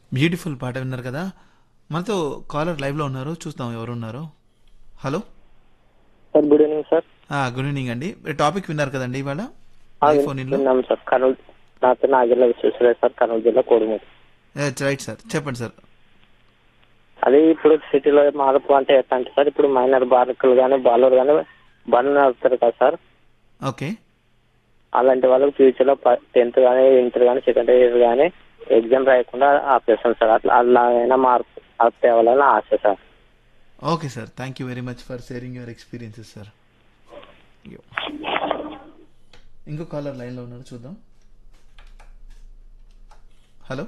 beautiful పాట విన్నారు కదా మనతో కాలర్ లైవ్లో ఉన్నారు చూస్తాం ఎవరు ఉన్నారో hello sir good evening sir good evening అండి టాపిక్ విన్నారు కదండి ఇవాళ ఆ, ఫోన్ ఇన్లో విన్నాం సార్ కర్నూలు నా పేరు నాగేళ్ళ విశ్వేశ్వరయ్య సార్ కర్నూలు జిల్లా కోడుమూరు రైట్ సార్ చెప్పండి సార్ అదే ఇప్పుడు సిటీలో మార్పు అంటే ఎట్లా అంటే సార్ ఇప్పుడు మైనర్ బాలకులు కానీ బాలర్ కానీ బండ్ నడుపుతారు కదా సార్ ఓకే అలాంటి వాళ్ళకి ఫ్యూచర్ లో టెన్త్ కానీ ఇంటర్ కానీ సెకండ్ ఇయర్ కానీ ఎగ్జామ్ రాయకుండా ఆపేస్తాం సార్ అట్లా అలాగైనా మార్పు అది తేవాలని ఆశ sir okay sir thank you very much for sharing your experiences sir ఇంకో కాలర్ లైన్లో ఉన్నారు చూద్దాం hello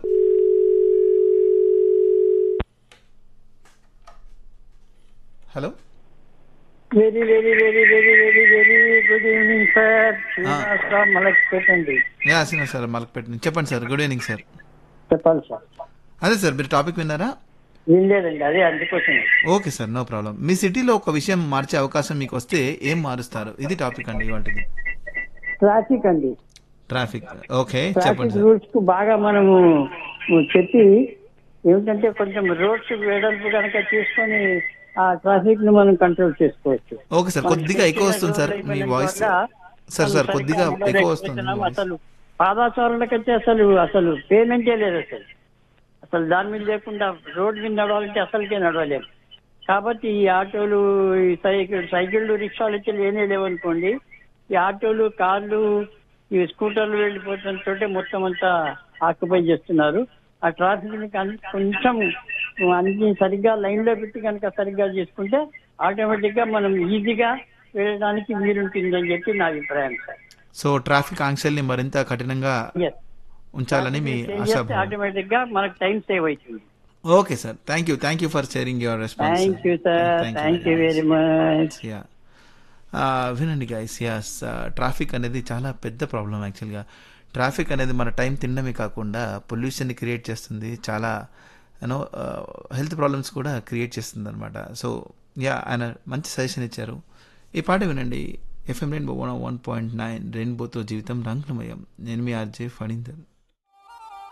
hello very very very very very very good evening sir Srinivasarao మలక్పేటండి యా సినా సార్ మలక్పేట నుంచి చెప్పండి సార్ గుడ్ ఈవినింగ్ సార్ చెప్పాలి సార్ అదే సార్ మీరు టాపిక్ విన్నారా వినలేదండి అదే అందుకోసం ఓకే సార్ నో ప్రాబ్లం మీ సిటీలో ఒక విషయం మార్చే అవకాశం మీకు వస్తే ఏం మారుస్తారు ఇది టాపిక్ అండి ఇవాటిది ట్రాఫిక్ అండి ట్రాఫిక్ ఓకే చెప్పండి ట్రాఫిక్ సార్ రూల్స్ కు బాగా మనము చెప్పి ఏమిటంటే కొంచెం రోడ్స్ వెడల్పు కనుక తీసుకొని ఆ ట్రాఫిక్ ను మనం కంట్రోల్ చేసుకోవచ్చు ఓకే సార్ కొద్దిగా ఎక్కువ వస్తుంది సార్ మీ వాయిస్ సార్ సార్ కొద్దిగా ఎక్కువ వస్తుంది మీ వాయిస్ అసలు పాదాచారులకైతే అసలు అసలు పేమెంటే లేదు అసలు అసలు దాని మీద లేకుండా రోడ్ మీద నడవాలంటే అసలుకే నడవలేము కాబట్టి ఈ ఆటోలు ఈ సైకిల్ సైకిళ్ళు రిక్షాలు అయితే లేనే లేవనుకోండి ఈ ఆటోలు కార్లు ఈ స్కూటర్లు వెళ్ళిపోతుంటే మొత్తం అంతా ఆక్యుపై చేస్తున్నారు ఆ ట్రాఫిక్ ని కన్- కొంచెం అన్ని సరిగ్గా లైన్ లో పెట్టి కనుక సరిగ్గా చేసుకుంటే ఆటోమేటిక్ గా మనం ఈజీగా వెళ్ళడానికి వీలుంటుందని చెప్పి నా అభిప్రాయం సార్ సో ట్రాఫిక్ ఆంక్షల్ని మరింత కఠినంగా ఎస్ ఉంచాలని మీ ఆశాభావం ఆటోమేటిక్ గా మనకు టైం సేవ్ అవుతుంది okay sir thank you thank you for sharing your response thank you sir thank you very much yeah వినండి గైస్ యాస్ ట్రాఫిక్ అనేది చాలా పెద్ద ప్రాబ్లం యాక్చువల్గా ట్రాఫిక్ అనేది మన టైం తినడమే కాకుండా పొల్యూషన్ని క్రియేట్ చేస్తుంది చాలా యూనో హెల్త్ ప్రాబ్లమ్స్ కూడా క్రియేట్ చేస్తుంది అనమాట సో యా ఆయన మంచి సజెషన్ ఇచ్చారు ఈ పాట వినండి FM rainbow one one point nine రెయిన్బోతో జీవితం రంగులమయం నేను మీ ఆర్జే ఫణీందర్